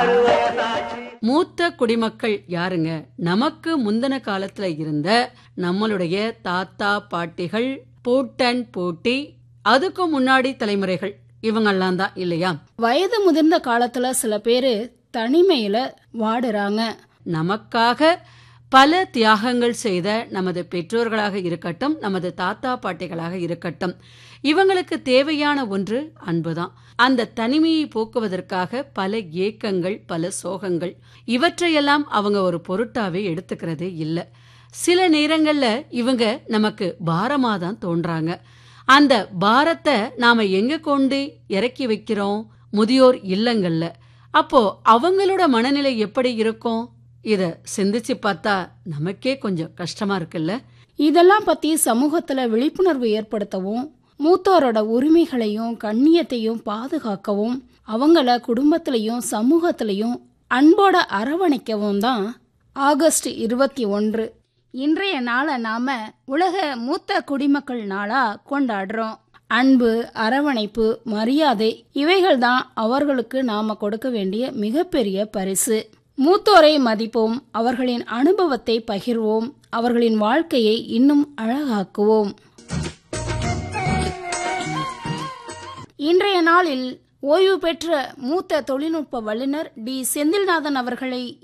மூத்த குடிமக்கள் யாருங்க நமக்கு முந்தின காலத்துல இருந்த நம்மளுடைய தாத்தா பாட்டிகள் பூட்டன் பூட்டி அதுக்கும் முன்னாடி தலைமுறைகள் இவங்கெல்லாம் தான் இல்லையா வயது முதிர்ந்த காலத்துல சில பேரு தனிமையில வாடுறாங்க நமக்காக பல தியாகங்கள் செய்த நமது பெற்றோர்களாக இருக்கட்டும் நமது தாத்தா பாட்டிகளாக இருக்கட்டும் இவங்களுக்கு தேவையான ஒன்று அன்புதான் அந்த தனிமையை போக்குவதற்காக பல ஏக்கங்கள் பல சோகங்கள் இவற்றையெல்லாம் அவங்க ஒரு பொருட்டாவே எடுத்துக்கிறதே இல்ல சில நேரங்கள்ல இவங்க நமக்கு பாரமா தான் தோன்றாங்க அந்த பாரத்தை நாம எங்க கொண்டு இறக்கி வைக்கிறோம் முதியோர் இல்லங்கள்ல அப்போ அவங்களோட மனநிலை எப்படி இருக்கும் இத சிந்திச்சு பார்த்தா நமக்கே கொஞ்சம் கஷ்டமா இருக்குல்ல இதெல்லாம் பத்தி சமூகத்துல விழிப்புணர்வு ஏற்படுத்தவும் மூத்தோரோட உரிமைகளையும் கண்ணியத்தையும் பாதுகாக்கவும் அவங்கள குடும்பத்திலையும் சமூகத்திலையும் அன்போட அரவணைக்கவும் தான் ஆகஸ்ட் இருபத்தி ஒன்று இன்றைய நாளை நாம உலக மூத்த குடிமக்கள் நாளா கொண்டாடுறோம் அன்பு அரவணைப்பு மரியாதை இவைகள் தான் அவர்களுக்கு நாம கொடுக்க வேண்டிய மிகப்பெரிய பரிசு மூத்தோரை மதிப்போம் அவர்களின் அனுபவத்தை பகிர்வோம் அவர்களின் வாழ்க்கையை இன்னும் அழகாக்குவோம் இன்றைய நாளில் ஓய்வு பெற்ற மூத்த தொழில்நுட்ப வல்லுநர் டி செந்தில்நாதன் அவர்களை